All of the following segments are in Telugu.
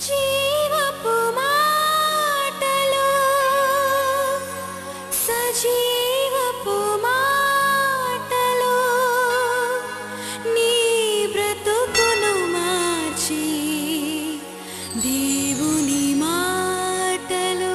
జీవపు మాటలు సజీవపు మాటలు నీ బ్రతుకును మార్చి దేవుని మాటలు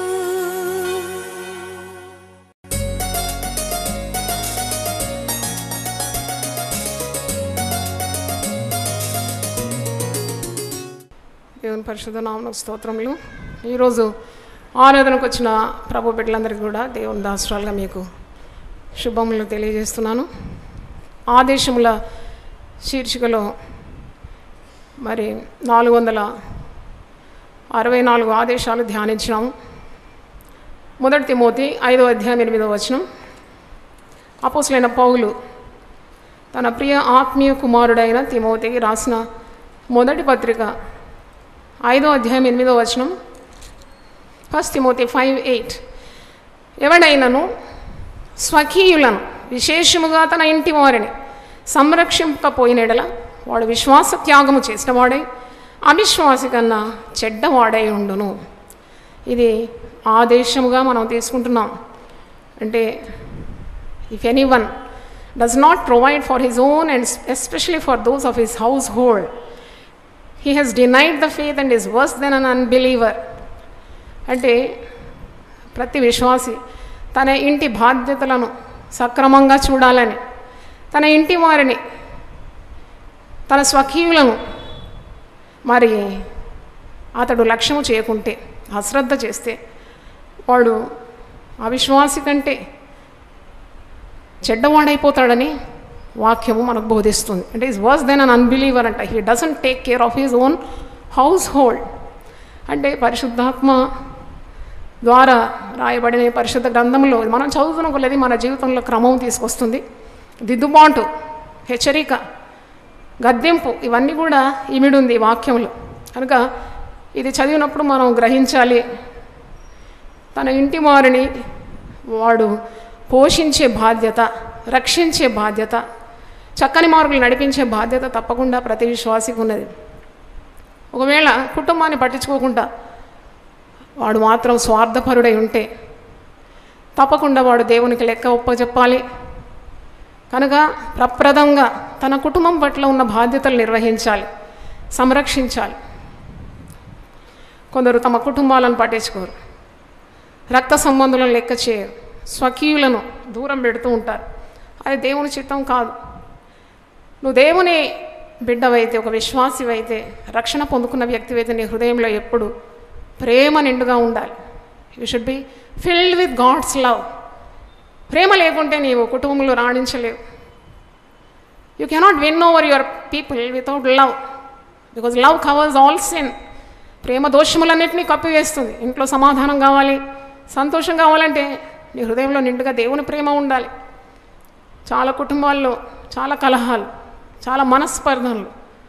దేవుని పరిశుద్ధ నామన స్తోత్రములు ఈరోజు ఆరాధనకు వచ్చిన ప్రభు బిడ్డలందరికీ కూడా దేవుని దాసరాలుగా మీకు శుభములు తెలియజేస్తున్నాను ఆదేశముల శీర్షికలో మరి నాలుగు వందల అరవై నాలుగు ఆదేశాలు ధ్యానించినాము మొదటి తిమోతి ఐదో అధ్యాయం ఎనిమిదో వచనం అపోసులైన పౌలు తన ప్రియ ఆత్మీయ కుమారుడైన తిమోతికి రాసిన మొదటి పత్రిక ఐదో అధ్యాయం ఎనిమిదో వచనం ఫస్ట్ తిమోతి ఫైవ్ ఎయిట్ ఎవడైనను స్వకీయులను విశేషముగా తన ఇంటి వారిని సంరక్షింపకపోయినడల వాడు విశ్వాస త్యాగము చేసిన వాడై అవిశ్వాసి కన్నా చెడ్డవాడై ఉండును ఇది ఆదేశముగా మనం తీసుకుంటున్నాం అంటే if anyone does not provide for his own and especially for those of his household he he's denied the faith and is worse than an unbeliever అంటే ప్రతి విశ్వాసి తన ఇంటి బాధ్యతలను సక్రమంగా చూడాలని తన ఇంటి వారిని తన స్వకీయులను మరి అతడు లక్ష్యము చేయకుంటే అశ్రద్ధ చేస్తే వాడు అవిశ్వాసి కంటే చెడ్డవాడైపోతాడని వాక్యము మనకు బోధిస్తుంది అంటే is worse than an unbeliever అంట he doesn't take care of his own household అంటే పరిశుద్ధాత్మ ద్వారా రాయబడిన ఈ పరిశుద్ధ గ్రంథంలో మనం చదువుతున్న కొలది మన జీవితంలో క్రమం తీసుకొస్తుంది దిద్దుబాటు హెచ్చరిక గద్దెంపు ఇవన్నీ కూడా ఇమిడుంది ఈ వాక్యంలో కనుక ఇది చదివినప్పుడు మనం గ్రహించాలి తన ఇంటి వారిని వాడు పోషించే బాధ్యత రక్షించే బాధ్యత చక్కని మార్గులు నడిపించే బాధ్యత తప్పకుండా ప్రతి విశ్వాసికి ఉన్నది ఒకవేళ కుటుంబాన్ని పట్టించుకోకుండా వాడు మాత్రం స్వార్థపరుడై ఉంటే తప్పకుండా వాడు దేవునికి లెక్క ఒప్పచెప్పాలి కనుక ప్రప్రదంగా తన కుటుంబం పట్ల ఉన్న బాధ్యతలు నిర్వహించాలి సంరక్షించాలి కొందరు తమ కుటుంబాలను పట్టించుకోరు రక్త సంబంధులను లెక్క చేయరు స్వకీయులను దూరం పెడుతూ ఉంటారు అది దేవుని చిత్తం కాదు నువ్వు దేవుని బిడ్డవైతే ఒక విశ్వాసివైతే రక్షణ పొందుకున్న వ్యక్తివైతే నీ హృదయంలో ఎప్పుడు ప్రేమ నిండుగా ఉండాలి you should be filled with God's love ప్రేమ లేకుంటే నీవు కుటుంబంలో రాణించలేవు you cannot win over your people without love because love covers all sin ప్రేమ దోషములన్నింటినీ కప్పివేస్తుంది ఇంట్లో సమాధానం కావాలి సంతోషం కావాలంటే నీ హృదయంలో నిండుగా దేవుని ప్రేమ ఉండాలి చాలా కుటుంబాల్లో చాలా కలహాలు చాలా మనస్పర్ధలు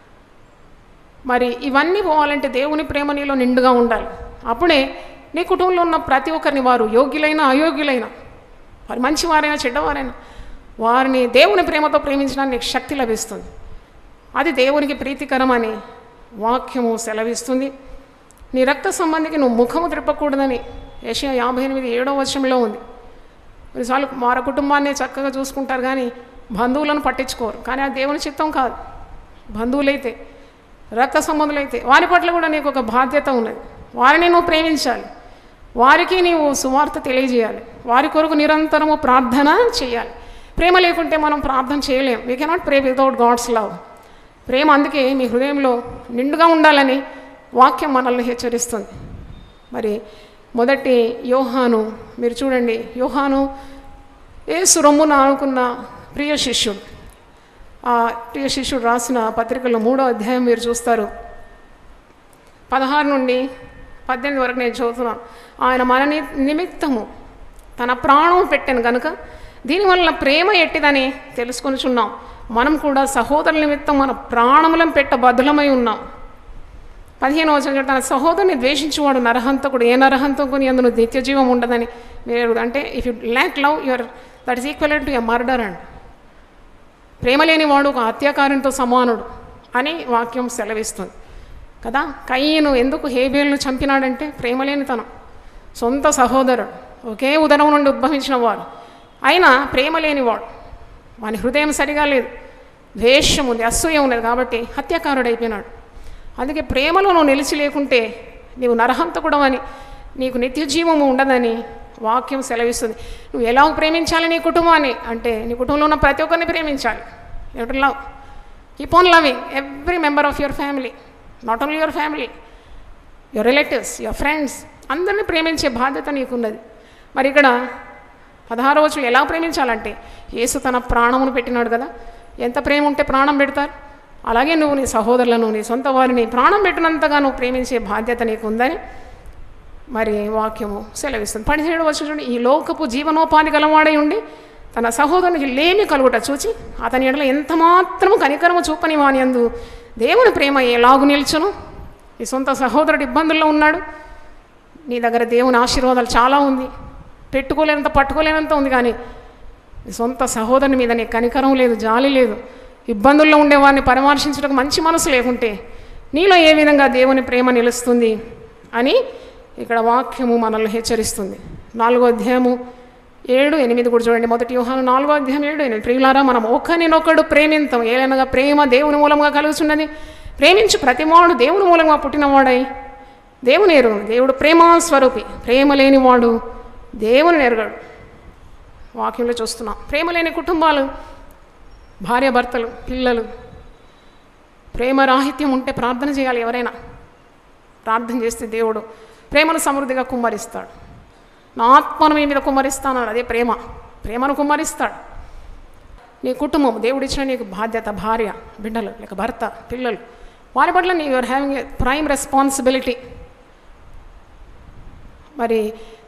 మరి ఇవన్నీ పోవాలంటే దేవుని ప్రేమ నీలో నిండుగా ఉండాలి అప్పుడే నీ కుటుంబంలో ఉన్న ప్రతి ఒక్కరిని వారు యోగ్యులైన అయోగ్యులైన వారు మంచివారైనా చెడ్డవారైనా వారిని దేవుని ప్రేమతో ప్రేమించడానికి నీకు శక్తి లభిస్తుంది అది దేవునికి ప్రీతికరమని వాక్యము సెలవిస్తుంది నీ రక్త సంబంధికి నువ్వు ముఖము త్రిప్పకూడదని ఏషియా యాభై ఎనిమిది ఏడో వర్షంలో ఉంది కొన్నిసార్లు వారి కుటుంబాన్ని చక్కగా చూసుకుంటారు కానీ బంధువులను పట్టించుకోరు కానీ అది దేవుని చిత్తం కాదు బంధువులైతే రక్త సంబంధులైతే వారి పట్ల కూడా నీకు ఒక బాధ్యత ఉన్నది వారిని నువ్వు ప్రేమించాలి వారికి నీవు సువార్త తెలియజేయాలి వారి కొరకు నిరంతరము ప్రార్థన చేయాలి ప్రేమ లేకుంటే మనం ప్రార్థన చేయలేం we cannot pray without God's love ప్రేమ అందుకే మీ హృదయంలో నిండుగా ఉండాలని వాక్యం మనల్ని హెచ్చరిస్తుంది మరి మొదటి యోహాను మీరు చూడండి యోహాను ఏసు రొమ్మున ఆనుకున్న ప్రియ శిష్యుడు ఆ ప్రియ శిష్యుడు రాసిన పత్రికలో మూడో అధ్యాయం మీరు చూస్తారు పదహారు నుండి పద్దెనిమిది వరకు నేను చదువుతున్నాను ఆయన మన ని- నిమిత్తము తన ప్రాణం పెట్టాను కనుక దీనివల్ల ప్రేమ ఎట్టిదని తెలుసుకొనిచున్నాం మనం కూడా సహోదరుల నిమిత్తం మన ప్రాణములను పెట్ట బదులమై ఉన్నాం పదిహేను వచ్చిన తన సహోదరుని ద్వేషించేవాడు నరహంతకుడు ఏ నరహంతకుని అందులో నిత్య జీవం ఉండదని మీరు అంటే if you lack love your that is equal to a murder and ప్రేమ లేనివాడు ఒక హత్యాకారునితో సమానుడు అని వాక్యం సెలవిస్తుంది కదా కయ్యను ఎందుకు హేబేల్ను చంపినాడంటే ప్రేమలేనితనం సొంత సహోదరుడు ఒకే ఉదరం నుండి ఉద్భవించిన వాడు అయినా ప్రేమ లేనివాడు వాని హృదయం సరిగా లేదు ద్వేషం ఉంది అసూయ ఉన్నది కాబట్టి హత్యాకారుడు అయిపోయినాడు అందుకే ప్రేమలో నువ్వు నిలిచి లేకుంటే నీవు నరహంతకుడు అని నీకు నిత్య జీవము ఉండదని వాక్యం సెలవిస్తుంది నువ్వు ఎలా ప్రేమించాలి నీ కుటుంబాన్ని అంటే నీ కుటుంబంలో ఉన్న ప్రతి ఒక్కరిని ప్రేమించాలి ఎవరి love keep on loving every member of your family not only your family your relatives your friends అందరినీ ప్రేమించే బాధ్యత నీకున్నది మరి ఇక్కడ పదహారు రోజులు ఎలా ప్రేమించాలంటే యేసు తన ప్రాణమును పెట్టినాడు కదా ఎంత ప్రేమ ఉంటే ప్రాణం పెడతారు అలాగే నువ్వు నీ సహోదరులను నీ సొంత వారిని ప్రాణం పెట్టినంతగా నువ్వు ప్రేమించే బాధ్యత నీకు ఉందని మరి వాక్యము సెలవిస్తుంది పదిహేడు వచ్చి చూడండి ఈ లోకపు జీవనోపాధి గలవాడై ఉండి తన సహోదరునికి లేమి కలుగుట చూచి అతని ఎడల ఎంత మాత్రము కనికరము చూపని వాని అందు దేవుని ప్రేమ ఎలాగు నిల్చును ఈ సొంత సహోదరుడు ఇబ్బందుల్లో ఉన్నాడు నీ దగ్గర దేవుని ఆశీర్వాదాలు చాలా ఉంది పెట్టుకోలేనంత పట్టుకోలేనంత ఉంది కానీ నీ సొంత సహోదరుని మీద నీకు కనికరం లేదు జాలి లేదు ఇబ్బందుల్లో ఉండేవారిని పరామర్శించడానికి మంచి మనసు లేకుంటే నీలో ఏ విధంగా దేవుని ప్రేమ నిలుస్తుంది అని ఇక్కడ వాక్యము మనల్ని హెచ్చరిస్తుంది నాలుగో అధ్యాయము ఏడు ఎనిమిది కూడా చూడండి మొదటి వ్యూహాలు నాలుగో అధ్యాయం ఏడు ఎనిమిది ప్రియులారా మనం ఒకరినొకడు ప్రేమింతం ఏలనగా ప్రేమ దేవుని మూలంగా కలుగుతున్నది ప్రేమించు ప్రతివాడు దేవుని మూలంగా పుట్టినవాడై దేవుని ఎరుగు దేవుడు ప్రేమా స్వరూపి ప్రేమ లేనివాడు దేవుని ఎరగడు వాక్యంలో చూస్తున్నాం ప్రేమ లేని కుటుంబాలు భార్యాభర్తలు పిల్లలు ప్రేమ రాహిత్యం ఉంటే ప్రార్థన చేయాలి ఎవరైనా ప్రార్థన చేస్తే దేవుడు ప్రేమను సమృద్ధిగా కుమ్మరిస్తాడు నా ఆత్మను మీ మీద కుమ్మరిస్తాను అదే ప్రేమ ప్రేమను కుమ్మరిస్తాడు నీ కుటుంబం దేవుడిచ్చిన నీకు బాధ్యత భార్య బిడ్డలు లేక భర్త పిల్లలు వారి పట్ల నీ you are having a prime responsibility మరి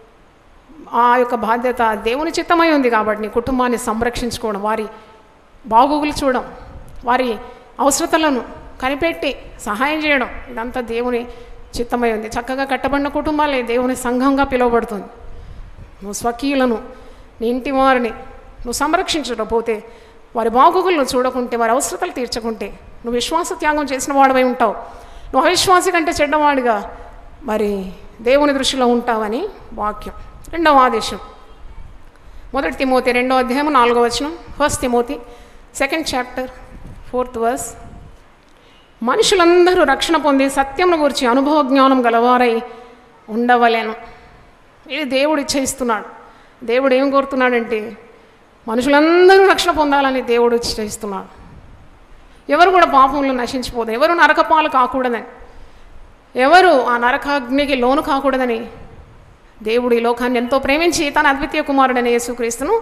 ఆ యొక్క బాధ్యత దేవుని చిత్తమై ఉంది కాబట్టి నీ కుటుంబాన్ని సంరక్షించుకోవడం వారి బాగోగులు చూడడం వారి అవసరతలను కనిపెట్టి సహాయం చేయడం ఇదంతా దేవుని చిత్తమై ఉంది చక్కగా కట్టబడిన కుటుంబాలే దేవుని సంఘంగా పిలువబడుతుంది నువ్వు స్వకీయులను నీ ఇంటి వారిని నువ్వు సంరక్షించకపోతే వారి బాగోగులను చూడకుంటే వారి అవసరతలు తీర్చకుంటే నువ్వు విశ్వాస త్యాగం చేసిన వాడివై ఉంటావు నువ్వు అవిశ్వాసి కంటే చెడ్డవాడిగా మరి దేవుని దృష్టిలో ఉంటావని వాక్యం రెండవ ఆదేశం మొదటి తిమోతి రెండో అధ్యాయం నాలుగో వచనం first Timothy second chapter fourth verse మనుషులందరూ రక్షణ పొంది సత్యమును గురించి అనుభవ జ్ఞానం గలవారై ఉండవలేను ఇది దేవుడు ఇచ్చయిస్తున్నాడు దేవుడు ఏం కోరుతున్నాడంటే మనుషులందరూ రక్షణ పొందాలని దేవుడు ఇచ్చయిస్తున్నాడు ఎవరు కూడా పాపంలో నశించిపోదు ఎవరు నరకపాలు కాకూడదని ఎవరు ఆ నరకాగ్నికి లోను కాకూడదని దేవుడు ఈ లోకాన్ని ఎంతో ప్రేమించి తన అద్వితీయ కుమారుడైన యేసుక్రీస్తును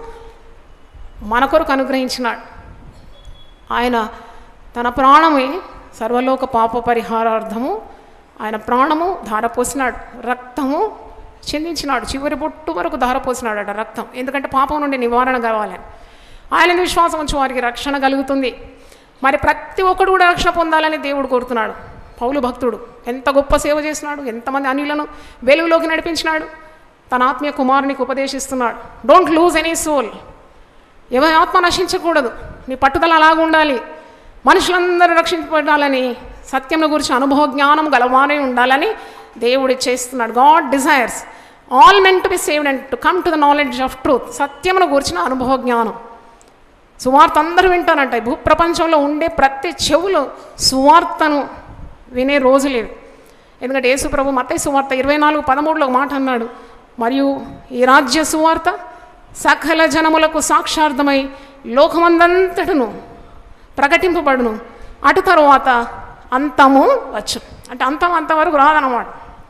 మన కొరకు అనుగ్రహించినాడు ఆయన తన ప్రాణమే సర్వలోక పాప పరిహారార్థము ఆయన ప్రాణము ధారపోసినాడు రక్తము చెందించినాడు చివరి బొట్టు వరకు ధారపోసినాడట రక్తం ఎందుకంటే పాపం నుండి నివారణ కావాలని ఆయన విశ్వాసం ఉంచి వారికి రక్షణ కలుగుతుంది మరి ప్రతి ఒక్కడు కూడా రక్షణ పొందాలని దేవుడు కోరుతున్నాడు పౌలు భక్తుడు ఎంత గొప్ప సేవ చేసినాడు ఎంతమంది అనిలను వెలుగులోకి నడిపించినాడు తన ఆత్మీయ కుమారునికి ఉపదేశిస్తున్నాడు డోంట్ లూజ్ ఎనీ సోల్ ఎవరి ఆత్మ నశించకూడదు నీ పట్టుదల అలాగ ఉండాలి మనుషులందరూ రక్షించబడాలని సత్యం గురించి అనుభవ జ్ఞానం గలవారే ఉండాలని దేవుడు చేస్తున్నాడు God desires all men to be saved and to come to the knowledge of truth సత్యమును గురించిన అనుభవ జ్ఞానం సువార్త అందరూ వింటారంట ఈ భూప్రపంచంలో ఉండే ప్రతి చెవులు సువార్తను వినే రోజు లేవు ఎందుకంటే యేసు ప్రభు మత్తయి సువార్త ఇరవై నాలుగు పదమూడులో ఒక మాట అన్నాడు మరియు ఈ రాజ్య సువార్త సకల జనములకు సాక్షార్థమై లోకమందంతటను ప్రకటింపబడును అటు తరువాత అంతము వచ్చు అంటే అంతం అంతవరకు రాదన్నమాట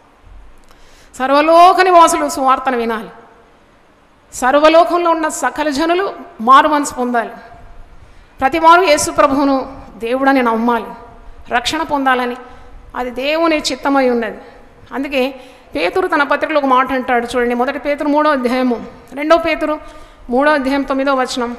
సర్వలోక నివాసులు సువార్తను వినాలి సర్వలోకంలో ఉన్న సకల జనులు మారు మనసు పొందాలి ప్రతి వారు యేసు ప్రభువును దేవుడని నమ్మాలి రక్షణ పొందాలని అది దేవుని చిత్తమై ఉన్నది అందుకే పేతురు తన పత్రికలో ఒక మాట అంటాడు చూడండి మొదటి పేతురు మూడో అధ్యాయము రెండో పేతురు మూడో అధ్యాయం తొమ్మిదో వచనం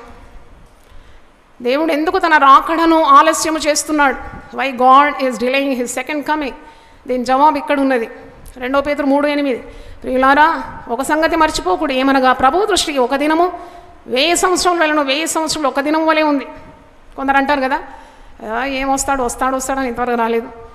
దేవుడు ఎందుకు తన రాకడను ఆలస్యం చేస్తున్నాడు why God is delaying his second coming దీని జవాబు ఇక్కడ ఉన్నది రెండో పేతురు మూడు ఎనిమిది ప్రియులారా ఒక సంగతి మర్చిపోకూడదు ఏమనగా ప్రభు దృష్టికి ఒక దినము వెయ్యి సంవత్సరం వెళ్ళను వెయ్యి సంవత్సరాలు ఒక దినం వలె ఉంది కొందరు అంటారు కదా "ఆ, ఏం వస్తాడు వస్తాడు వస్తాడు అని ఇంతవరకు రాలేదు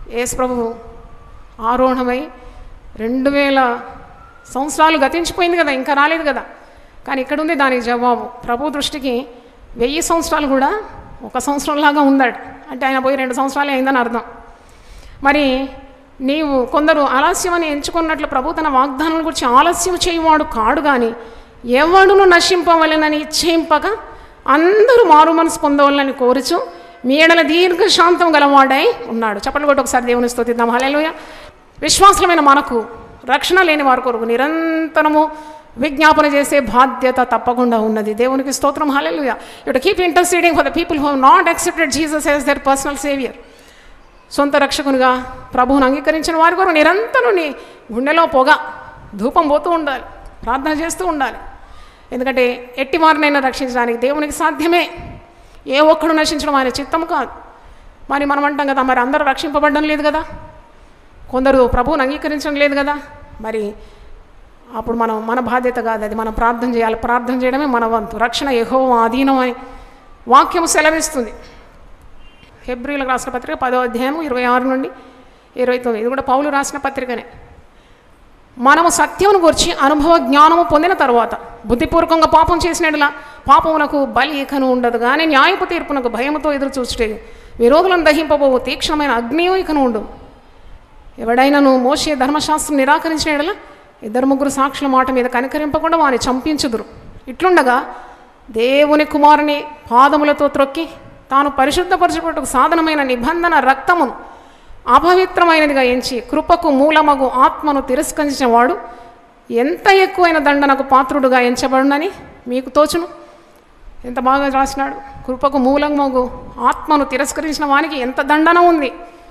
యేసు ప్రభువు ఆరోహణమై రెండు వేల సంవత్సరాలు గతించిపోయింది కదా ఇంకా రాలేదు కదా కానీ ఇక్కడ ఉంది దానికి జవాబు ప్రభు దృష్టికి వెయ్యి సంవత్సరాలు కూడా ఒక సంవత్సరంలాగా ఉందాడు అంటే ఆయన పోయి రెండు సంవత్సరాలే అయిందని అర్థం మరి నీవు కొందరు ఆలస్యమని ఎంచుకున్నట్లు ప్రభు తన వాగ్దానం గురించి ఆలస్యం చేయవాడు కాడు కానీ ఎవడును నశింపవలెనని ఇచ్చేయింపక అందరూ మారు మనసు పొందవలని కోరుచు మీ ఎడల దీర్ఘశాంతం గలవాడై ఉన్నాడు చెప్పలు కొట్టి ఒకసారి దేవుని స్తోతిద్దాం హలేలుయ విశ్వాసమైన మనకు రక్షణ లేని వారి కొరకు నిరంతరము విజ్ఞాపన చేసే బాధ్యత తప్పకుండా ఉన్నది దేవునికి స్తోత్రం హలేలుయ ఇటు keep interceding for the people who not accepted Jesus as their personal saviour సొంత రక్షకునిగా ప్రభువును అంగీకరించిన వారి కొరకు నిరంతరం నీ గుండెలో పొగ ధూపం పోతూ ఉండాలి ప్రార్థన చేస్తూ ఉండాలి ఎందుకంటే ఎట్టి వారినైనా రక్షించడానికి దేవునికి సాధ్యమే ఏ ఒక్కడు నశించడం ఆయన చిత్తం కాదు మరి మనం అంటాం కదా మరి అందరూ రక్షింపబడడం లేదు కదా కొందరు ప్రభువుని అంగీకరించడం లేదు కదా మరి అప్పుడు మనం మన బాధ్యత కాదు అది మనం ప్రార్థన చేయాలి ప్రార్థన చేయడమే మన వంతు రక్షణ ఎహో అధీనం అని వాక్యం సెలవిస్తుంది హెబ్రిలకు రాసిన పత్రిక పదో అధ్యాయం ఇరవై ఆరు నుండి ఇరవై తొమ్మిది ఇది కూడా పౌలు రాసిన పత్రికనే మనము సత్యమును గురించి అనుభవ జ్ఞానము పొందిన తర్వాత బుద్ధిపూర్వకంగా పాపం చేసినట్లా పాపమునకు బలి ఇకను ఉండదు కానీ న్యాయపు తీర్పునకు భయముతో ఎదురు చూచుటే విరోధులను దహింపబోవు తీక్షణమైన అగ్నియో ఇకను ఉండు ఎవడైనాను మోసే ధర్మశాస్త్రం నిరాకరించిన ఎడల ఇద్దరు ముగ్గురు సాక్షుల మాట మీద కనికరింపకుండా వాని చంపించుదురు ఇట్లుండగా దేవుని కుమారుని పాదములతో త్రొక్కి తాను పరిశుద్ధపరచుటకు సాధనమైన నిబంధన రక్తమును అపవిత్రమైనదిగా ఎంచి కృపకు మూలమగు ఆత్మను తిరస్కరించిన వాడు ఎంత ఎక్కువైన దండనకు పాత్రుడుగా ఎంచబడునని మీకు తోచును ఎంత బాగా రాసినాడు కృపకు మూలమగు ఆత్మను తిరస్కరించిన వానికి ఎంత దండన ఉంది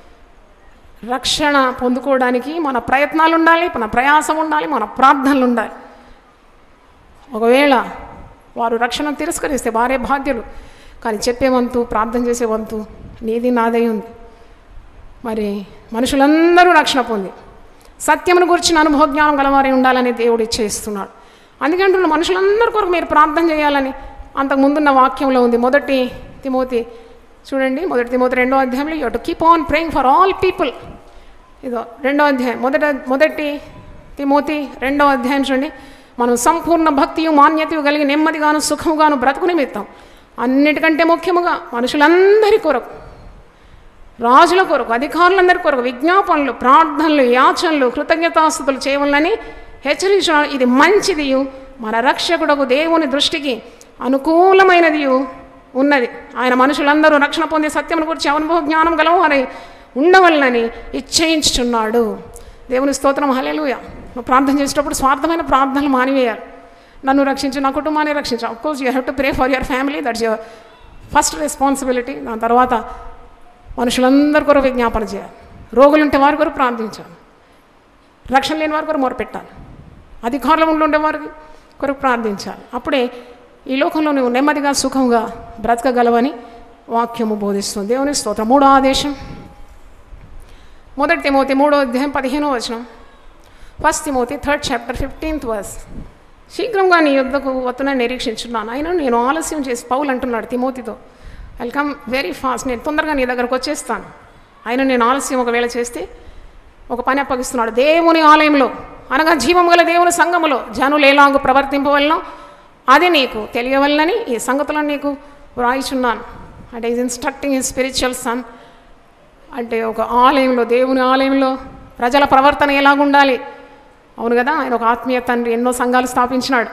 రక్షణ పొందుకోవడానికి మన ప్రయత్నాలు ఉండాలి మన ప్రయాసం ఉండాలి మన ప్రార్థనలు ఉండాలి ఒకవేళ వారు రక్షణ తిరస్కరిస్తే వారే బాధ్యులు కానీ చెప్పే వంతు ప్రార్థన చేసే వంతు నీది నాదై ఉంది మరి మనుషులందరూ రక్షణ పొంది సత్యమును గురించిన అనుభవ జ్ఞానం గలవారే ఉండాలని దేవుడు ఇచ్చేస్తున్నాడు అందుకంటున్న మనుషులందరి కొరకు మీరు ప్రార్థన చేయాలని అంతకు ముందున్న వాక్యంలో ఉంది మొదటి తిమోతి చూడండి మొదటి తిమోతి రెండో అధ్యాయంలో you to keep on praying for all people ఇదో రెండో అధ్యాయం మొదట మొదటి తిమోతి రెండో అధ్యాయం చూడండి మనం సంపూర్ణ భక్తియు మాన్యతయు కలిగి నెమ్మదిగాను సుఖముగాను బ్రతుకు నిమిత్తం అన్నిటికంటే ముఖ్యముగా మనుషులందరి కొరకు రాజుల కొరకు అధికారులందరి కొరకు విజ్ఞాపనలు ప్రార్థనలు యాచనలు కృతజ్ఞతాస్తుతులు చేయవలని హెచ్చరించిన ఇది మంచిది మన రక్షకుడకు దేవుని దృష్టికి అనుకూలమైనది ఉన్నది ఆయన మనుషులందరూ రక్షణ పొందే సత్యమును గురించి అనుభవ జ్ఞానం గలవారై ఉండవలనని ఇచ్చయించుచున్నాడు దేవుని స్తోత్రం హలేలుయ నువ్వు ప్రార్థన చేసేటప్పుడు స్వార్థమైన ప్రార్థనలు మానివేయాలి నన్ను రక్షించు నా కుటుంబాన్ని రక్షించు of course you have to pray for your family that's your first responsibility దాని తర్వాత మనుషులందరి కొరకు విజ్ఞాపన చేయాలి రోగులుంటే వారి కొరకు ప్రార్థించాలి రక్షణ లేని వారి కొరకు మొరపెట్టాలి అధికారులు ఉండి ఉండే వారికి కొరకు ప్రార్థించాలి అప్పుడే ఈ లోకంలో నువ్వు నెమ్మదిగా సుఖంగా బ్రతకగలవని వాక్యము బోధిస్తుంది దేవుని స్తోత్రం మూడో ఆదేశం మొదటి తిమోతి మూడో అధ్యాయం పదిహేనో వచనం first Timothy third chapter fifteenth verse శీఘ్రంగా నీ యుద్ధకు వస్తున్న నిరీక్షించున్నాను అయినా నేను ఆలస్యం చేసి పౌలు అంటున్నాడు తిమోతితో వెల్కమ్ వెరీ ఫాస్ట్ నేను తొందరగా నీ దగ్గరకు వచ్చేస్తాను అయినా నేను ఆలస్యం ఒకవేళ చేస్తే ఒక పని అప్పగిస్తున్నాడు దేవుని ఆలయంలో అనగా జీవం గల దేవుని సంఘములో జనులు ఎలాగో ప్రవర్తింపవలనో అది నీకు తెలియవలనని ఈ సంగతులను నీకు వ్రాయిచున్నాను అంటే is instructing in spiritual son అంటే ఒక ఆలయంలో దేవుని ఆలయంలో ప్రజల ప్రవర్తన ఎలాగుండాలి అవును కదా ఆయన ఒక ఆత్మీయ తండ్రి ఎన్నో సంఘాలు స్థాపించినాడు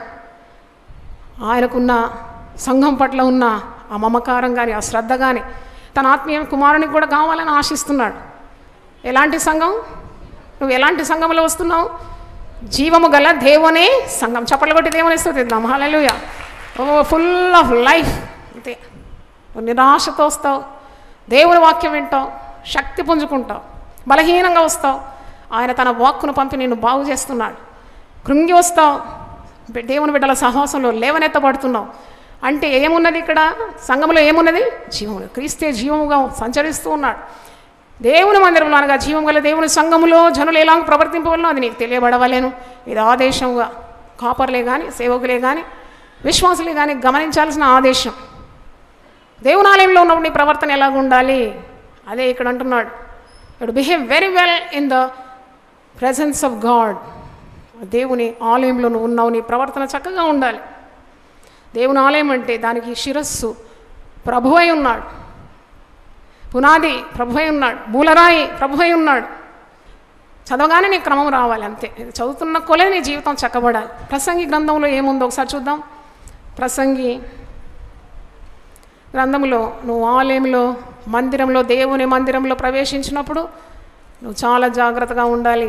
ఆయనకున్న సంఘం పట్ల ఉన్న ఆ మమకారం కానీ ఆ శ్రద్ధ కానీ తన ఆత్మీయ కుమారునికి కూడా కావాలని ఆశిస్తున్నాడు ఎలాంటి సంఘం నువ్వు ఎలాంటి సంఘంలో వస్తున్నావు జీవము గల దేవునే సంఘం చప్పట్లు కొట్టి దేవుని స్థుతిద్దాం హల్లెలూయ ఓ ఫుల్ ఆఫ్ లైఫ్ అంతే నువ్వు నిరాశతో వస్తావు దేవుని వాక్యం వింటావు శక్తి పుంజుకుంటావు బలహీనంగా వస్తావు ఆయన తన వాక్కును పంపి నిన్ను బాగు చేస్తున్నాడు కృంగి వస్తావు బి- దేవుని బిడ్డల సహవాసంలో లేవనెత్తబడుతున్నావు అంటే ఏమున్నది ఇక్కడ సంఘంలో ఏమున్నది జీవము క్రీస్తే జీవముగా సంచరిస్తూ ఉన్నాడు దేవుని మందిరంలో అనగా జీవం గల దేవుని సంఘములో జనులు ఎలా ప్రవర్తింపవలనో అది నీకు తెలియబడవలేను ఇది ఆదేశంగా కాపర్లే కానీ సేవకులే కానీ విశ్వాసులే కానీ గమనించాల్సిన ఆదేశం దేవునాలయంలో ఉన్నప్పుడు నీ ప్రవర్తన ఎలాగ ఉండాలి అదే ఇక్కడ అంటున్నాడు to behave very well in the presence of God దేవుని ఆలయంలో నువ్వు ఉన్నావు నీ ప్రవర్తన చక్కగా ఉండాలి దేవుని ఆలయం అంటే దానికి శిరస్సు ప్రభువై ఉన్నాడు పునాది ప్రభువై ఉన్నాడు మూలరాయి ప్రభువై ఉన్నాడు చదవగానే నీ క్రమం రావాలి అంతే ఇది చదువుతున్న కొలే నీ జీవితం చక్కబడాలి ప్రసంగి గ్రంథంలో ఏముందో ఒకసారి చూద్దాం ప్రసంగి గ్రంథంలో నువ్వు ఆలయంలో మందిరంలో దేవుని మందిరంలో ప్రవేశించినప్పుడు నువ్వు చాలా జాగ్రత్తగా ఉండాలి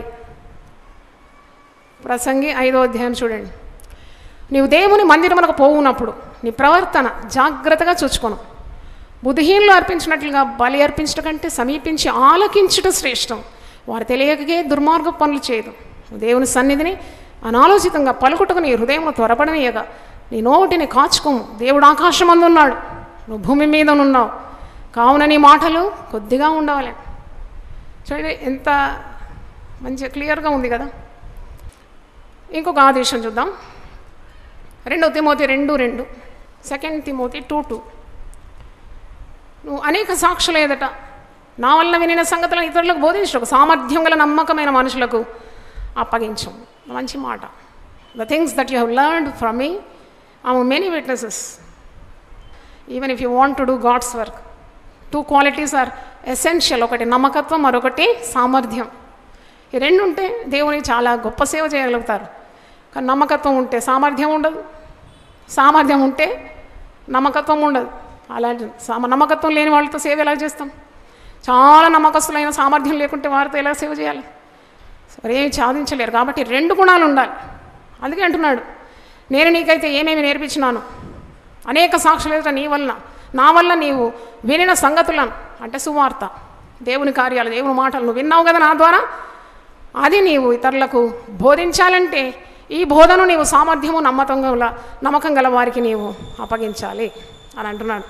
ప్రసంగి ఐదో అధ్యాయం చూడండి నీవు దేవుని మందిరమునకు పోవునప్పుడు నీ ప్రవర్తన జాగ్రత్తగా చూచుకోను బుద్ధిహీనులు అర్పించినట్లుగా బలి అర్పించట కంటే సమీపించి ఆలకించుట శ్రేష్టం వారు తెలియకగే దుర్మార్గ పనులు చేయదు దేవుని సన్నిధిని అనాలోచితంగా పలుకుటకు నీ హృదయం త్వరపడనీయగా నీ నోటిని కాచుకోము దేవుడు ఆకాశం ఉన్నాడు నువ్వు భూమి మీద ఉన్నావు కావున నీ మాటలు కొద్దిగా ఉండవాలి చూడండి ఎంత మంచి క్లియర్గా ఉంది కదా ఇంకొక ఆదేశం చూద్దాం రెండో తిమోతి రెండు రెండు సెకండ్ తిమోతి టూ టూ నువ్వు అనేక సాక్షులు ఎదట నా వల్ల వినిన సంగతులను ఇతరులకు బోధించడం సామర్థ్యం గల నమ్మకమైన మనుషులకు అప్పగించం మంచి మాట the things that you have learned from me I many witnesses even if you want to do God's work two qualities are essential ఒకటి నమ్మకత్వం మరొకటి సామర్థ్యం ఈ రెండు ఉంటే దేవునికి చాలా గొప్ప సేవ చేయగలుగుతారు కానీ నమ్మకత్వం ఉంటే సామర్థ్యం ఉండదు సామర్థ్యం ఉంటే నమ్మకత్వం ఉండదు అలాంటి సామ నమ్మకత్వం లేని వాళ్ళతో సేవ ఎలా చేస్తాం చాలా నమ్మకస్తులైన సామర్థ్యం లేకుంటే వారితో ఎలా సేవ చేయాలి సరే ఏమి సాధించలేరు కాబట్టి రెండు గుణాలు ఉండాలి అందుకే అంటున్నాడు నేను నీకైతే ఏమేమి నేర్పించినాను అనేక సాక్షులు ఎదుట నీ వలన నా వల్ల నీవు వినిన సంగతులను అంటే సువార్త దేవుని కార్యాలు దేవుని మాటలు నువ్వు విన్నావు కదా నా ద్వారా అది నీవు ఇతరులకు బోధించాలంటే ఈ బోధను నీవు సామర్థ్యము నమ్మకం గల నమ్మకం గల వారికి నీవు అప్పగించాలి అని అంటున్నాడు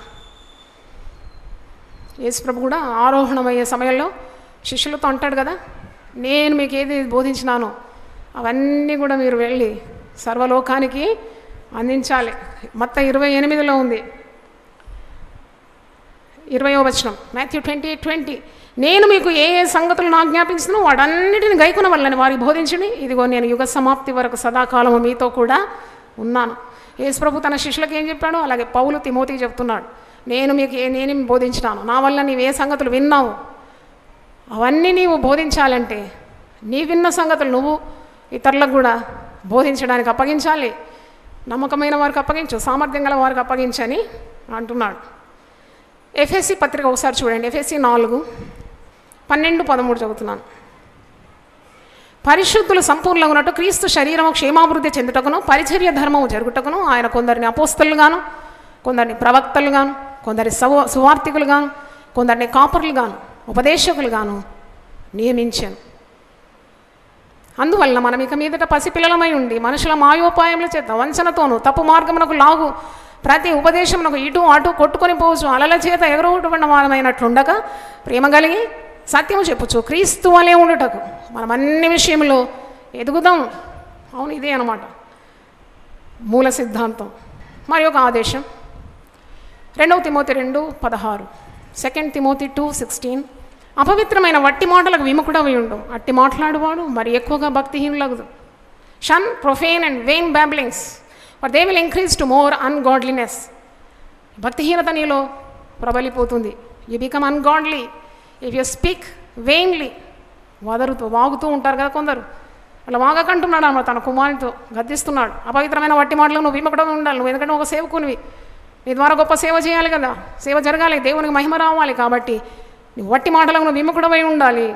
యేసుప్రభు కూడా ఆరోహణమయ్యే సమయంలో శిష్యులతో అంటాడు కదా నేను మీకు ఏది బోధించినానో అవన్నీ కూడా మీరు వెళ్ళి సర్వలోకానికి అందించాలి మొత్తం ఇరవై ఎనిమిదిలో ఉంది ఇరవయో వచనం మాథ్యూ ట్వంటీ ట్వంటీ నేను మీకు ఏ ఏ సంగతులను ఆజ్ఞాపించును వాడన్నిటిని గైకున వల్లని వారికి బోధించండి ఇదిగో నేను యుగ సమాప్తి వరకు సదాకాలము మీతో కూడా ఉన్నాను యేసుప్రభు తన శిష్యులకు ఏం చెప్పాడో అలాగే పౌలు తిమోతికి చెప్తున్నాడు నేను మీకు ఏ నేనేం బోధించినాను నా వల్ల నీవు ఏ సంగతులు విన్నావు అవన్నీ నీవు బోధించాలంటే నీ విన్న సంగతులు నువ్వు ఇతరులకు కూడా బోధించడానికి అప్పగించాలి నమ్మకమైన వారికి అప్పగించు సామర్థ్యం గల వారికి అప్పగించని అంటున్నాడు ఎఫ్ఎస్సి పత్రిక ఒకసారి చూడండి ఎఫ్ఎస్సి నాలుగు పన్నెండు పదమూడు చదువుతున్నాను పరిశుద్ధులు సంపూర్ణంగా క్రీస్తు శరీరము క్షేమాభివృద్ధి చెందుటకును పరిచర్య ధర్మము జరుగుటకును ఆయన కొందరిని అపోస్తలుగాను కొందరిని ప్రవక్తలుగాను కొందరి సవ సువార్థికులుగాను కొందరిని కాపర్లుగాను ఉపదేశకులుగాను నియమించాను అందువలన మనం ఇక మీదట పసిపిల్లలమై ఉండి మనుషుల మాయోపాయముల చేత వంచనతోనూ తప్పు మార్గమునకు లాగు ప్రతి ఉపదేశమునకు ఇటు అటు కొట్టుకొని పోవచ్చు అలల చేత ఎగరగొట్టుకున్న వారమైనట్లుండగా ప్రేమ కలిగి సత్యము చెప్పుచు క్రీస్తు వలె ఉండుటకు మనం అన్ని విషయంలో ఎదుగుదాం అవును ఇదే అనమాట మూల సిద్ధాంతం మరి ఒక ఆదేశం రెండవ తిమోతి రెండు పదహారు సెకండ్ తిమోతి టూ సిక్స్టీన్ అపవిత్రమైన వట్టి మాటలకు విముఖుడవి ఉండు అట్టి మాట్లాడువాడు మరి ఎక్కువగా భక్తిహీనులగదు shun profane and vain babblings for they will increase to more ungodliness భక్తిహీనత నీలో ప్రబలిపోతుంది you become ungodly if you speak vainly వదరుతూ వాగుతూ ఉంటారు కదా కొందరు అలా వాగకంటున్నాడు అన్నమాట తన కుమారునితో గద్దిస్తున్నాడు అపవిత్రమైన వట్టి మాటలు నువ్వు విమకడం ఉండాలి నువ్వు ఎందుకంటే ఒక సేవకునివి నీ ద్వారా గొప్ప సేవ చేయాలి కదా సేవ జరగాలి దేవునికి మహిమ రావాలి కాబట్టి నువ్వు వట్టి మాటలకు నువ్వు విముఖుడమై ఉండాలి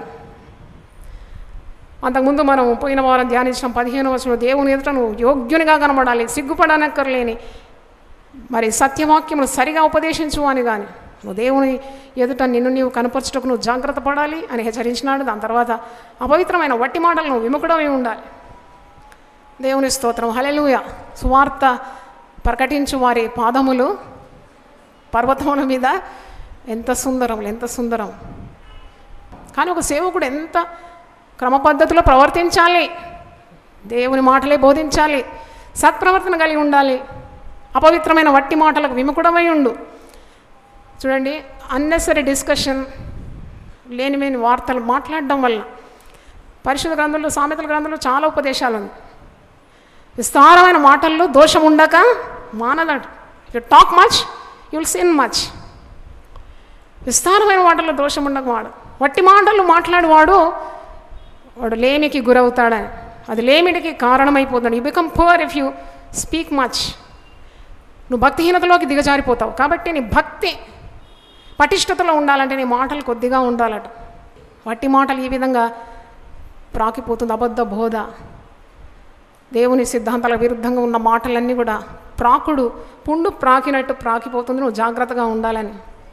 అంతకుముందు మనం పోయిన వారం ధ్యానించిన పదిహేను వచ్చిన దేవుని ఎదుట నువ్వు యోగ్యునిగా కనబడాలి సిగ్గుపడనక్కర్లేని మరి సత్యవాక్యమును సరిగా ఉపదేశించు అని కానీ నువ్వు దేవుని ఎదుట నిన్ను నీవు కనపరచుటకు నువ్వు జాగ్రత్త పడాలి అని హెచ్చరించినాడు దాని తర్వాత అపవిత్రమైన వట్టి మాటలు నువ్వు విముఖుడమై ఉండాలి దేవుని స్తోత్రం హలెలుయ సువార్త ప్రకటించు వారి పాదములు పర్వతముల మీద ఎంత సుందరం ఎంత సుందరం కానీ ఒక సేవకుడు ఎంత క్రమ పద్ధతిలో ప్రవర్తించాలి దేవుని మాటలే బోధించాలి సత్ప్రవర్తన కలిగి ఉండాలి అపవిత్రమైన వట్టి మాటలకు విముఖుడమై ఉండు చూడండి అన్నెసరీ డిస్కషన్ లేనివేని వార్తలు మాట్లాడడం వల్ల పరిశుద్ధ గ్రంథంలో సామెతల గ్రంథంలో చాలా ఉపదేశాలు ఉంది విస్తారమైన మాటల్లో దోషం ఉండక మానదట you talk much you'll sin much విస్తారమైన మాటల్లో దోషం ఉండక వాడు వట్టి మాటలు మాట్లాడేవాడు వాడు లేమికి గురవుతాడని అది లేమిడికి కారణమైపోతాడు you become poor if you speak much నువ్వు భక్తిహీనతలోకి దిగజారిపోతావు కాబట్టి నీ భక్తి పటిష్టతలో ఉండాలంటే నీ మాటలు కొద్దిగా ఉండాలట వట్టి మాటలు ఈ విధంగా ప్రాకిపోతుంది అబద్ధ బోధ దేవుని సిద్ధాంతాల విరుద్ధంగా ఉన్న మాటలన్నీ కూడా ప్రాకుడు పుండు ప్రాకినట్టు ప్రాకిపోతుంది నువ్వు జాగ్రత్తగా ఉండాలని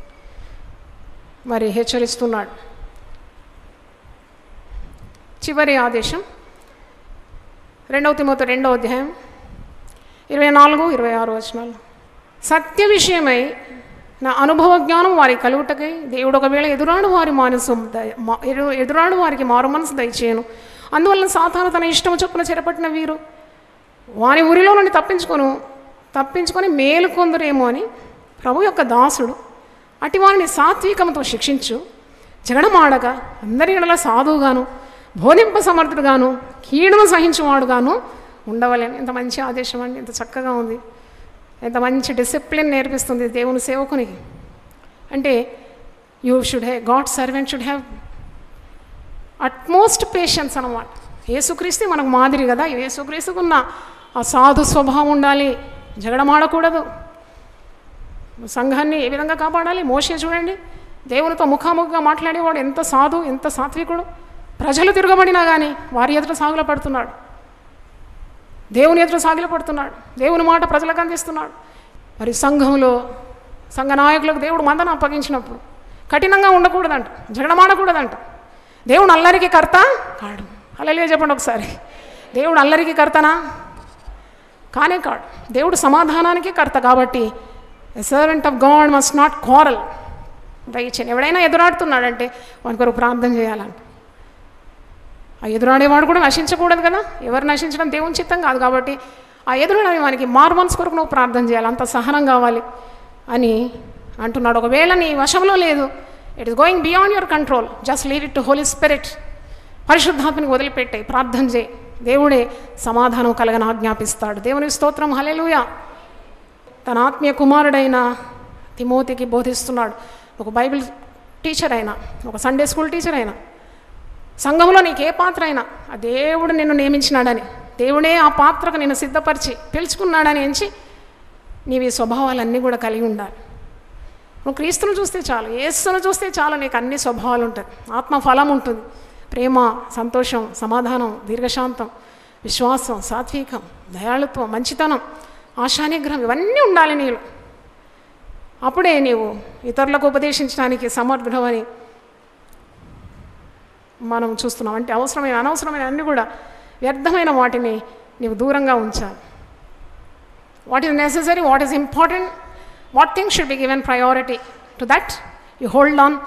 మరి హెచ్చరిస్తున్నాడు చివరి ఆదేశం రెండవ తిమోత రెండవ అధ్యాయం ఇరవై నాలుగు ఇరవై ఆరు వచనాలు సత్య విషయమై నా అనుభవ జ్ఞానం వారికి కలుగుటకై దేవుడు ఒకవేళ ఎదురాడు వారి మనసు దయ- మా- ఎదు- ఎదురాడు వారికి మారు మనసు దయచేయను అందువలన సాతాను తన ఇష్టం చొప్పున చెరపట్టిన వీరు వాని ఊరిలో నుండి తప్పించుకొను తప్పించుకొని మేలు కొందరేమో అని ప్రభు యొక్క దాసుడు అటు వారిని సాత్వికంతో శిక్షించు జగడమాడక అందరి ఎడల సాధువుగాను బోధింప సమర్థుడుగాను కీడును సహించువాడుగాను ఉండవలేని ఎంత మంచి ఆదేశం అండి ఎంత చక్కగా ఉంది ఎంత మంచి డిసిప్లిన్ నేర్పిస్తుంది దేవుని సేవకునికి అంటే you should have God servant should have utmost patience అనమాట యేసుక్రీస్తు మనకు మాదిరి కదా యేసుక్రీస్తుకున్న ఆ సాధు స్వభావం ఉండాలి జగడమాడకూడదు సంఘాన్ని ఏ విధంగా కాపాడాలి మోసే చూడండి దేవునితో ముఖాముఖిగా మాట్లాడేవాడు ఎంత సాధు ఎంత సాత్వికుడు ప్రజలు తిరగబడినా కానీ వారి ఎదుట సాగుల పడుతున్నాడు దేవుని ఎదుట సాగిల పడుతున్నాడు దేవుని మాట ప్రజలకు అందిస్తున్నాడు మరి సంఘంలో సంఘ నాయకులకు దేవుడు మందను అప్పగించినప్పుడు కఠినంగా ఉండకూడదంట జగడమాడకూడదంట దేవుడు అల్లరికి కర్త కాడు అల్లలిగా చెప్పండి ఒకసారి దేవుడు అల్లరికి కర్తనా కానే కాడు దేవుడు సమాధానానికి కర్త కాబట్టి servant of God must not quarrel దయచేసి ఎవడైనా ఎదురాడుతున్నాడంటే వాని కొరకు ప్రార్థన చేయాలంట ఆ ఎదురాడేవాడు కూడా నశించకూడదు కదా ఎవరు నశించడం దేవుని చిత్తం కాదు కాబట్టి ఆ ఎదురాడే వానికి మార్మన్స్ కొరకు నువ్వు ప్రార్థన చేయాలి అంత సహనం కావాలి అని అంటున్నాడు ఒకవేళ నీ వశంలో లేదు it is going beyond your control just leave it to holy spirit పరిశుద్ధాత్మని వదిలిపెట్టాయి ప్రార్థన చేయి దేవుడే సమాధానం కలగని ఆజ్ఞాపిస్తాడు దేవుని స్తోత్రం హలెలుయా తన ఆత్మీయ కుమారుడైన తిమోతికి బోధిస్తున్నాడు ఒక బైబిల్ టీచర్ అయినా ఒక సండే స్కూల్ టీచర్ అయినా సంఘంలో నీకు ఏ పాత్ర అయినా ఆ దేవుడు నిన్ను నియమించినాడని దేవుడే ఆ పాత్రకు నిన్ను సిద్ధపరిచి పిలుచుకున్నాడని ఎంచి నీవి స్వభావాలన్నీ కూడా కలిగి ఉండాలి నువ్వు క్రీస్తును చూస్తే చాలు యేసును చూస్తే చాలు నీకు అన్ని స్వభావాలు ఉంటాయి ఆత్మ ఫలం ఉంటుంది ప్రేమ సంతోషం సమాధానం దీర్ఘశాంతం విశ్వాసం సాత్వికం దయాళుత్వం మంచితనం ఆశానిగ్రహం ఇవన్నీ ఉండాలి నీలో అప్పుడే నీవు ఇతరులకు ఉపదేశించడానికి సమర్థుడవని మనం చూస్తున్నాం అంటే అవసరమైన అనవసరమైన అన్ని కూడా వ్యర్థమైన వాటిని నీవు దూరంగా ఉంచాలి what is necessary what is important what thing should be given priority to that you hold on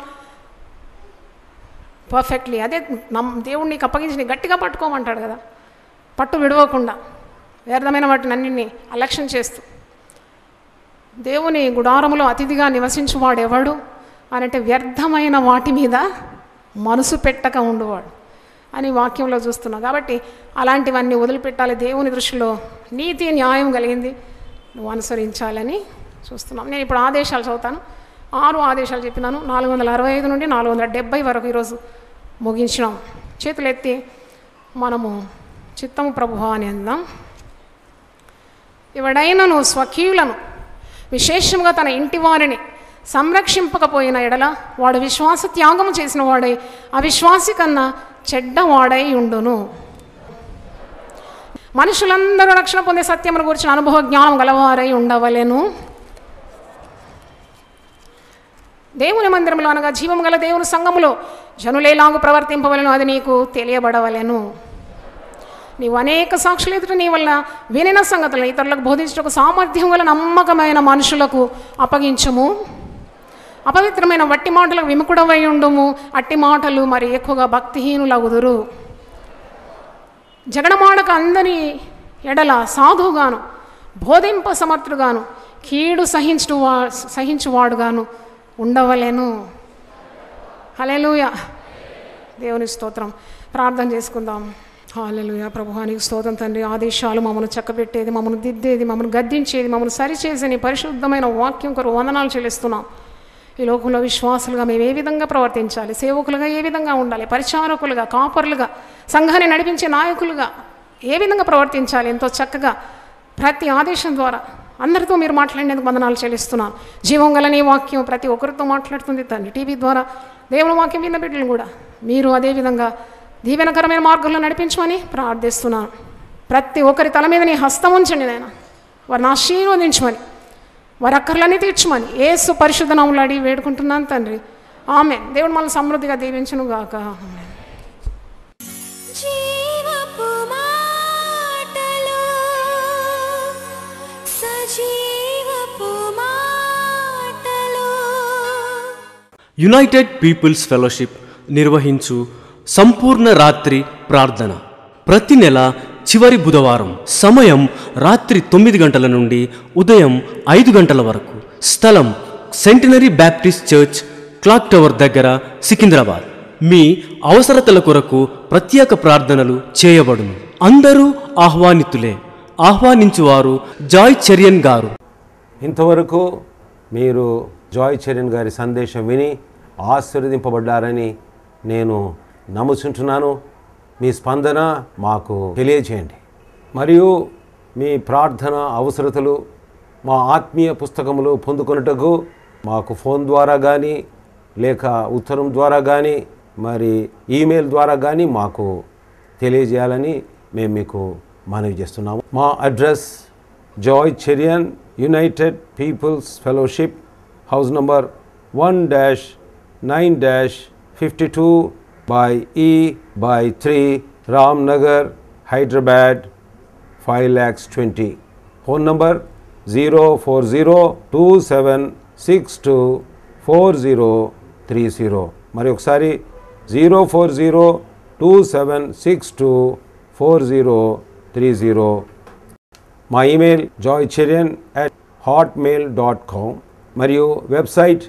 perfectly అదే నమ్ దేవుడు నీకు అప్పగించి నీ గట్టిగా పట్టుకోమంటాడు కదా పట్టు విడవకుండా వ్యర్థమైన వాటిని అన్నింటినీ అలక్ష్యం చేస్తూ దేవుని గుడారములో అతిథిగా నివసించువాడు ఎవడు అని అంటే వ్యర్థమైన వాటి మీద మనసు పెట్టక ఉండువాడు అని వాక్యంలో చూస్తున్నాం కాబట్టి అలాంటివన్నీ వదిలిపెట్టాలి దేవుని దృష్టిలో నీతి న్యాయం కలిగింది నువ్వు అనుసరించాలని చూస్తున్నాం నేను ఇప్పుడు ఆదేశాలు చదువుతాను ఆరు ఆదేశాలు చెప్పినాను నాలుగు వందల అరవై ఐదు నుండి నాలుగు వందల డెబ్బై వరకు ఈరోజు ముగించినాం చేతులు ఎత్తి మనము చిత్తము ప్రభు అని అందాం ఎవడైనను స్వకీయులను విశేషంగా తన ఇంటి వారిని సంరక్షింపకపోయిన ఎడల వాడు విశ్వాస త్యాగము చేసిన వాడై అవిశ్వాసి కన్నా చెడ్డవాడై ఉండును మనుషులందరూ రక్షణ పొందే సత్యమును గురించిన అనుభవ జ్ఞానం గలవారై ఉండవలెను దేవుని మందిరంలో అనగా జీవం గల దేవుని సంఘములో జనులేలాగు ప్రవర్తింపవలను అది నీకు తెలియబడవలెను నీవు అనేక సాక్షులు ఎదుట నీ వల్ల వినిన సంగతులను ఇతరులకు బోధించడానికి సామర్థ్యం గల నమ్మకమైన మనుషులకు అప్పగించము అపవిత్రమైన వట్టి మాటలకు విముకుడవై ఉండుము అట్టి మాటలు మరి ఎక్కువగా భక్తిహీనులగుదురు జగడమాడక అందరి ఎడల సాధువుగాను బోధింప సమర్థుడుగాను కీడు సహించు సహించువాడుగాను ఉండవలెను హలేలుయ దేవుని స్తోత్రం ప్రార్థన చేసుకుందాం హాలెలుయ ప్రభువానికి స్తోత్రం తండ్రి ఆదేశాలు మమ్మల్ని చక్కబెట్టేది మమ్మల్ని దిద్దేది మమ్మల్ని గద్దించేది మమ్మల్ని సరిచేసి నీ పరిశుద్ధమైన వాక్యం కొరకు వందనాలు చెల్లిస్తున్నాం ఈ లోకంలో విశ్వాసులుగా మేము ఏ విధంగా ప్రవర్తించాలి సేవకులుగా ఏ విధంగా ఉండాలి పరిచారకులుగా కాపరులుగా సంఘాన్ని నడిపించే నాయకులుగా ఏ విధంగా ప్రవర్తించాలి ఎంతో చక్కగా ప్రతి ఆదేశం ద్వారా అందరితో మీరు మాట్లాడినందుకు వందనాలు చెల్లిస్తున్నాను జీవం గల నీ వాక్యం ప్రతి ఒక్కరితో మాట్లాడుతుంది తండ్రి టీవీ ద్వారా దేవుని వాక్యం విన్న బిడ్డలు కూడా మీరు అదేవిధంగా దీవెనకరమైన మార్గంలో నడిపించమని ప్రార్థిస్తున్నాను ప్రతి ఒక్కరి తల మీద నీ హస్తం ఉంచండి నాయన వారిని ఆశీర్వదించమని వారి అక్కర్లన్నీ తీర్చమని ఏసు పరిశుద్ధ నామములో అడిగి వేడుకుంటున్నాను తండ్రి ఆమె దేవుడు మనల్ని సమృద్ధిగా దీవించును గాక ఆమెన్. జీవపు మాటలు సజీవపు మాటలు యునైటెడ్ పీపుల్స్ ఫెలోషిప్ నిర్వహించు సంపూర్ణ రాత్రి ప్రార్థన ప్రతి నెల చివరి బుధవారం సమయం రాత్రి తొమ్మిది గంటల నుండి ఉదయం ఐదు గంటల వరకు స్థలం centenary baptist church clock tower దగ్గర సికింద్రాబాద్ మీ అవసరతల కొరకు ప్రత్యేక ప్రార్థనలు చేయబడును అందరూ ఆహ్వానితులే ఆహ్వానించువారు జాయ్ చెరియన్ గారు ఇంతవరకు మీరు జాయ్ చరణ్ గారి సందేశం విని ఆశీర్వదింపబడ్డారని నేను నమ్ముచుంటున్నాను మీ స్పందన మాకు తెలియజేయండి మరియు మీ ప్రార్థన అవసరతలు మా ఆత్మీయ పుస్తకములు పొందుకొనుటకు మాకు ఫోన్ ద్వారా కానీ లేక ఉత్తరం ద్వారా కానీ మరి ఈమెయిల్ ద్వారా కానీ మాకు తెలియజేయాలని మేము మీకు మనవి చేస్తున్నాము మా address Joy Cherian united peoples fellowship house number one dash nine dash fifty two by E by three Ram Nagar Hyderabad five lakhs twenty phone number zero four zero two seven six two four zero three zero మరి ఒకసారి zero four zero two seven six two four zero three zero మా email Joy Cherian at Hotmail dot com మరియు వెబ్సైట్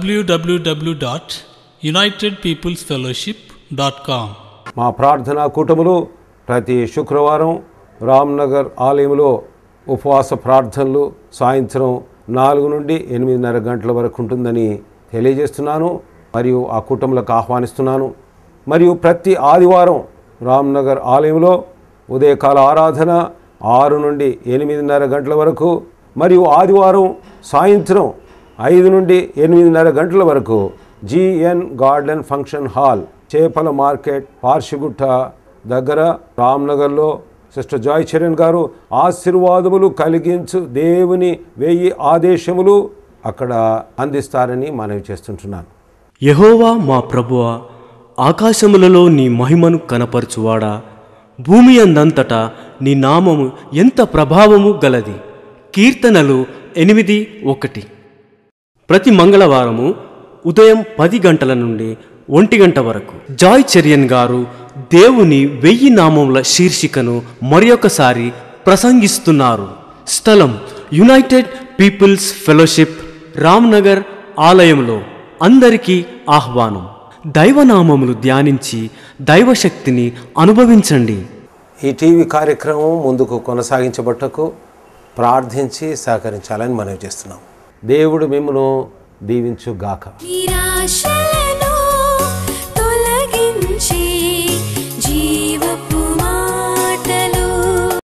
www.unitedpeoplesfellowship.com మా ప్రార్థనా కూటములు ప్రతి శుక్రవారం రామ్నగర్ ఆలయంలో ఉపవాస ప్రార్థనలు సాయంత్రం నాలుగు నుండి ఎనిమిదిన్నర గంటల వరకు ఉంటుందని తెలియజేస్తున్నాను మరియు ఆ కూటములకు ఆహ్వానిస్తున్నాను మరియు ప్రతి ఆదివారం రామ్నగర్ ఆలయంలో ఉదయకాల ఆరాధన ఆరు నుండి ఎనిమిదిన్నర గంటల వరకు మరియు ఆదివారం సాయంత్రం ఐదు నుండి ఎనిమిదిన్నర గంటల వరకు జిఎన్ గార్డెన్ ఫంక్షన్ హాల్ చేపల మార్కెట్ పార్షిగుట్ట దగ్గర రామ్నగర్లో సిస్టర్ జాయ్ చరణ్ గారు ఆశీర్వాదములు కలిగించు దేవుని వెయ్యి ఆదేశములు అక్కడ అందిస్తారని మనవి చేస్తుంటున్నాను యహోవా మా ప్రభువా ఆకాశములలో నీ మహిమను కనపరచువాడా భూమి అందంతటా నీ నామము ఎంత ప్రభావము గలది కీర్తనలు ఎనిమిది ఒకటి ప్రతి మంగళవారము ఉదయం పది గంటల నుండి ఒంటి గంట వరకు జాయ్ చెరియన్ గారు దేవుని వెయ్యి నామముల శీర్షికను మరొకసారి ప్రసంగిస్తున్నారు స్థలం యునైటెడ్ పీపుల్స్ ఫెలోషిప్ రామ్నగర్ ఆలయంలో అందరికీ ఆహ్వానం దైవనామములు ధ్యానించి దైవశక్తిని అనుభవించండి ఈ టీవీ కార్యక్రమం ముందుకు కొనసాగించబట్టకు ప్రార్థించి సహకరించాలని మనవి చేస్తున్నాం దేవుడు మిమ్మను దీవించుగాక నిరాశలే